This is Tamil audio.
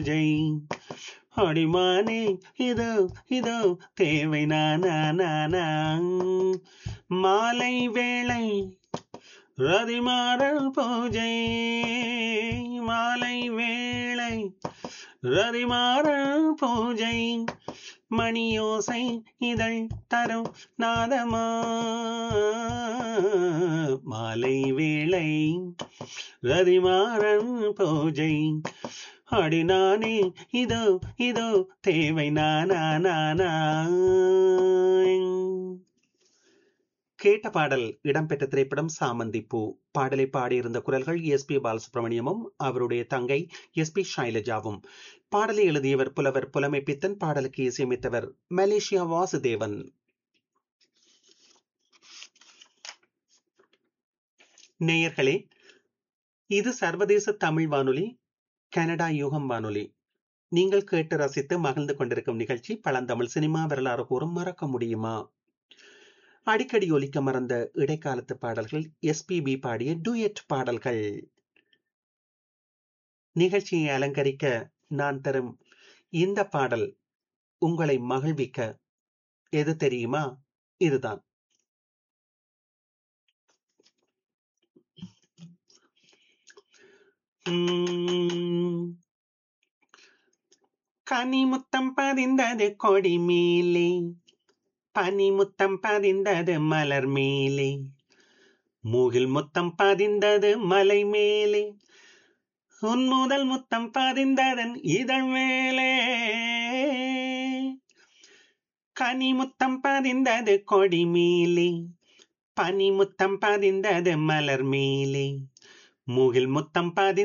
ஜெய் அடிமானே இதோ இதோ தேவை நானா நானா மாலை வேளை ரதிமாறல் பூஜை மாலை வேளை ரதிமாறல் பூஜை மணியோசை இதழ் தரும் நாதமா மாலை வேளை ரதிமாறன் பூஜை அடி நானே இதோ இதோ தேவை நானா நானா கேட்ட பாடல் இடம்பெற்ற திரைப்படம் சாமந்தி பூ பாடலை பாடியிருந்த குரல்கள் எஸ் பி பாலசுப்ரமணியமும் அவருடைய தங்கை எஸ் பி ஷைலஜாவும் பாடலை எழுதியவர் புலவர் புலமை பித்தன் பாடலுக்கு இசையமைத்தவர் மலேசியா வாசுதேவன் நேயர்களே இது சர்வதேச தமிழ் வானொலி கனடா யூகம் வானொலி நீங்கள் கேட்டு ரசித்து மகிழ்ந்து கொண்டிருக்கும் நிகழ்ச்சி பழந்தமிழ் சினிமா வரலாறு கூறும் மறக்க முடியுமா அடிக்கடி ஒலிக்க மறந்த இடைக்காலத்து பாடல்கள் எஸ்பிபி பாடிய டூயட் பாடல்கள் நிகழ்ச்சியை அலங்கரிக்க நான் தரும் இந்த பாடல் உங்களை மகிழ்விக்க எது தெரியுமா இதுதான் கனிமுத்தம் பதிந்தது கொடி மேலே பனிமுத்தம் பதிந்தது மலர் மேலே மூகில் முத்தம் பதிந்தது மலை மேலே உன் முதல் முத்தம் பதிந்ததன் இதழ் மேலே கனிமுத்தம் பதிந்தது கொடி மேலே பனிமுத்தம் பதிந்தது மலர் மேலே மூகில் முத்தம் பதிந்த